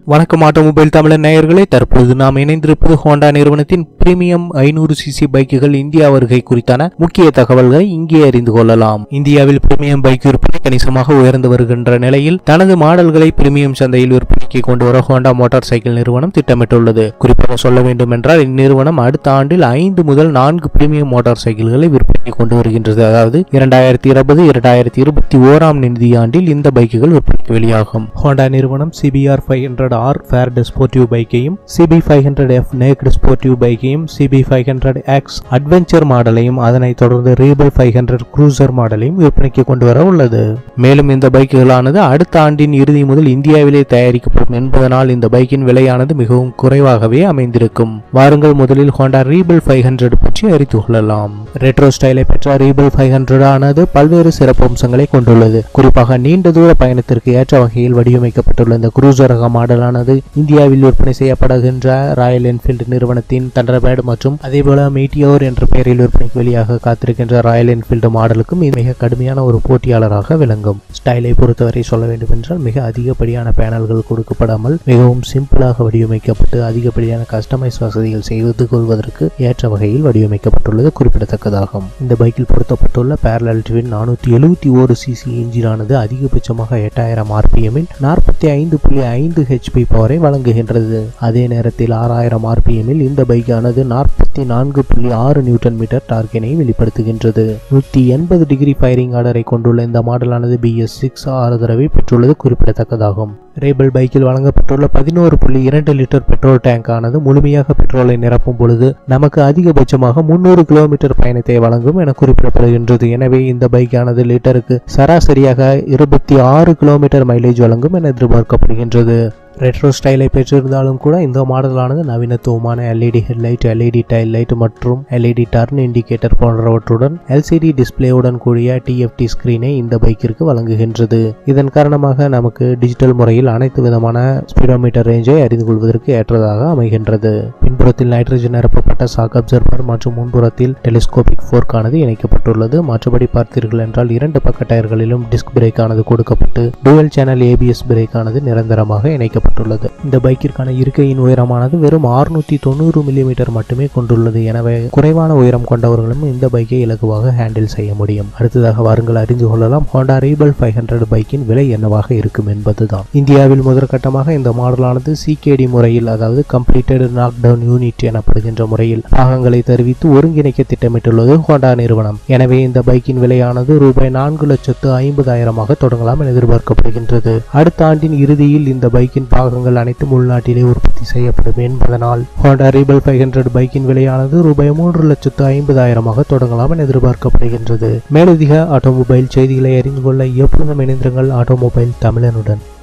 வணக்கம் ஆட்டோமொபைல் தமிழர் நேயர்களே தற்பொழுது நாம் இணைந்திருப்பது ஹோண்டா நிறுவனத்தின் பிரீமியம் ஐநூறு சிசி பைக்குகள் இந்தியா வருகை குறித்தான முக்கிய தகவல்களை இங்கே அறிந்து கொள்ளலாம் இந்தியாவில் பிரீமியம் பைக் விற்பனை கணிசமாக உயர்ந்து வருகின்ற நிலையில் தனது மாடல்களை பிரீமியம் சந்தையில் விற்பனைக்கு கொண்டு வர ஹோண்டா மோட்டார் சைக்கிள் நிறுவனம் திட்டமிட்டுள்ளது குறிப்பாக சொல்ல வேண்டும் என்றால் இந்நிறுவனம் அடுத்த ஆண்டில் ஐந்து முதல் நான்கு பிரீமியம் மோட்டார் சைக்கிள்களை விற்பனைக்கு கொண்டு வருகின்றது அதாவது இரண்டாயிரத்தி இருபது இரண்டாயிரத்தி இருபத்தி ஓராம் நிதியாண்டில் இந்த பைக்குகள் விற்பனைக்கு வெளியாகும் ஹோண்டா நிறுவனம் CBR five hundred R faired sportive பைக்கையும் CB five hundred F naked sportive பைக்கையும் CB five hundred X adventure மாடலையும் அதனைத் தொடர்ந்து ரீபல் ஃபைவ் ஹண்ட்ரட் க்ரூசர் மாடலையும் விற்பனைக்கு கொண்டு வர உள்ளது மேலும் இந்த பைக்குகளானது அடுத்த ஆண்டின் இறுதி முதல் இந்தியாவிலே தயாரிக்கப்படும் என்பதனால் இந்த பைக்கின் விலையானது மிகவும் குறைவாகவே அமைந்திருக்கும் வாருங்கள் முதலில் ஹோண்டா ரீபல் ஃபைவ் ஹண்ட்ரட் பற்றி அறிந்து கொள்ளலாம் ரெட்ரோ ஸ்டைலை பெற்ற ரீபல் ஃபைவ் ஹண்ட்ரட் ஆனது பல்வேறு சிறப்பம்சங்களை கொண்டுள்ளது குறிப்பாக நீண்ட தூர பயணத்திற்கு ஏற்ற வகையில் வடிவமைக்கப்பட்டுள்ள இந்த குரூசர் ரக மாடலானது இந்தியாவில் விற்பனை செய்யப்படுகின்ற ராயல் என்ஃபீல்டு நிறுவனத்தின் தண்டர்பேர்டு மற்றும் அதேபோல மீட்டியோர் என்ற பெயரில் விற்பனைக்கு வெளியாக காத்திருக்கின்ற ராயல் என்ஃபீல்டு மாடலுக்கும் இது மிக கடுமையான ஒரு போட்டியாளராக விளங்கும் ஸ்டைலை பொறுத்தவரை சொல்ல வேண்டும் என்றால் மிக அதிகப்படியான பேனல்கள் கொடுக்கப்படாமல் மிகவும் சிம்பிளாக வடிவமைக்கப்பட்டு அதிகப்படியான கஸ்டமைஸ் வசதிகள் செய்து கொள்வதற்கு ஏற்ற வகையில் வடிவமைக்கப்பட்டுள்ளது குறிப்பிடத்தக்கதாகும் இந்த பைக்கில் பொருத்தப்பட்டுள்ள பேரலல் ட்வின் நானூற்றி எழுபத்தி ஓரு சிசி இன்ஜினானது அதிகபட்சமாக எட்டாயிரம் ஆர்பிஎம்மில் நாற்பத்தி ஐந்து புள்ளி ஐந்து ஹெச்பி பவரை வழங்குகின்றது அதே நேரத்தில் ஆறாயிரம் ஆர்பிஎம்மில் இந்த பைக்கானது நாற்பத்தி நான்கு புள்ளி ஆறு நியூட்டன் மீட்டர் டார்கினை வெளிப்படுத்துகின்றது நூற்றி எண்பது டிகிரி ஃபயரிங் ஆர்டரை கொண்டுள்ள இந்த மாடலானது பிஎஸ் சிக்ஸ் ஆறு தடவை பெற்றுள்ளது குறிப்பிடத்தக்கதாகும் ரேபல் பைக்கில் வழங்கப்பட்டுள்ள பதினோரு புள்ளி இரண்டு லிட்டர் பெட்ரோல் டேங்க் ஆனது முழுமையாக பெட்ரோலை நிரப்பும் பொழுது நமக்கு அதிகபட்சமாக முன்னூறு கிலோமீட்டர் பயணத்தை வழங்கும் என குறிப்பிடப்படுகின்றது எனவே இந்த பைக்கானது லிட்டருக்கு சராசரியாக இருபத்தி ஆறு கிலோமீட்டர் மைலேஜ் வழங்கும் என எதிர்பார்க்கப்படுகின்றது ரெட்ரோ ஸ்டைலை பெற்றிருந்தாலும் கூட இந்த மாடலானது நவீனத்துவமான LED headlight LED tail light மற்றும் எல்இடி டர்ன் இண்டிகேட்டர் போன்றவற்றுடன் எல்சிடி டிஸ்பிளேவுடன் கூடிய டிஎஃப்டி ஸ்கிரீனை இந்த பைக்கிற்கு வழங்குகின்றது இதன் காரணமாக நமக்கு டிஜிட்டல் முறையில் அனைத்து விதமான ஸ்பீடோமீட்டர் ரேஞ்சை அறிந்து கொள்வதற்கு ஏற்றதாக அமைகின்றது பின்புறத்தில் நைட்ரஜன் நிரப்பப்பட்ட சாக் அப்சர்வர் மற்றும் முன்புறத்தில் டெலிஸ்கோபிக் ஃபோர்க்கானது இணைக்கப்பட்டுள்ளது மற்றபடி பார்த்தீர்கள் என்றால் இரண்டு பக்க டயர்களிலும் டிஸ்க் பிரேக் ஆனது கொடுக்கப்பட்டு டுவல் சேனல் ஏபிஎஸ் பிரேக் ஆனது நிரந்தரமாக இணைக்கப்பட்டுள்ளது இந்த பைக்கிற்கான இருக்கையின் உயரமானது வெறும் 690 தொண்ணூறு மில்லிமீட்டர் மட்டுமே கொண்டுள்ளது எனவே குறைவான உயரம் கொண்டவர்களும் இந்த பைக்கை இலகுவாக ஹேண்டில் செய்ய முடியும் அடுத்ததாக வாருங்கள் அறிந்து கொள்ளலாம் ஹோண்டா ரீபல் ஃபைவ் ஹண்ட்ரட் பைக்கின் விலை என்னவாக இருக்கும் என்பதுதான் இந்தியாவில் முதற்கட்டமாக இந்த மாடலானது சிகேடி முறையில் அதாவது கம்ப்ளீட்டட் நாக் டவுன் யூனிட் எனப்படுகின்ற முறையில் பாகங்களை தெரிவித்து ஒருங்கிணைக்க திட்டமிட்டுள்ளது ஹோண்டா நிறுவனம் எனவே இந்த பைக்கின் விலையானது ரூபாய் நான்கு லட்சத்து ஐம்பதாயிரமாக தொடங்கலாம் என எதிர்பார்க்கப்படுகின்றது அடுத்த ஆண்டின் இறுதியில் இந்த பைக்கின் பாகங்கள் அனைத்தும் உள்நாட்டிலே உற்பத்தி செய்யப்படும் என்பதனால் ஹோண்டா ரீபல் ஃபைவ் ஹண்ட்ரட் பைக்கின் விலையானது ரூபாய் மூன்று லட்சத்து ஐம்பதாயிரமாக தொடங்கலாம் என எதிர்பார்க்கப்படுகின்றது மேலதிக ஆட்டோமொபைல் செய்திகளை அறிந்து கொள்ள எப்பொழுதும் இணைந்திருங்கள் ஆட்டோமொபைல் தமிழனுடன்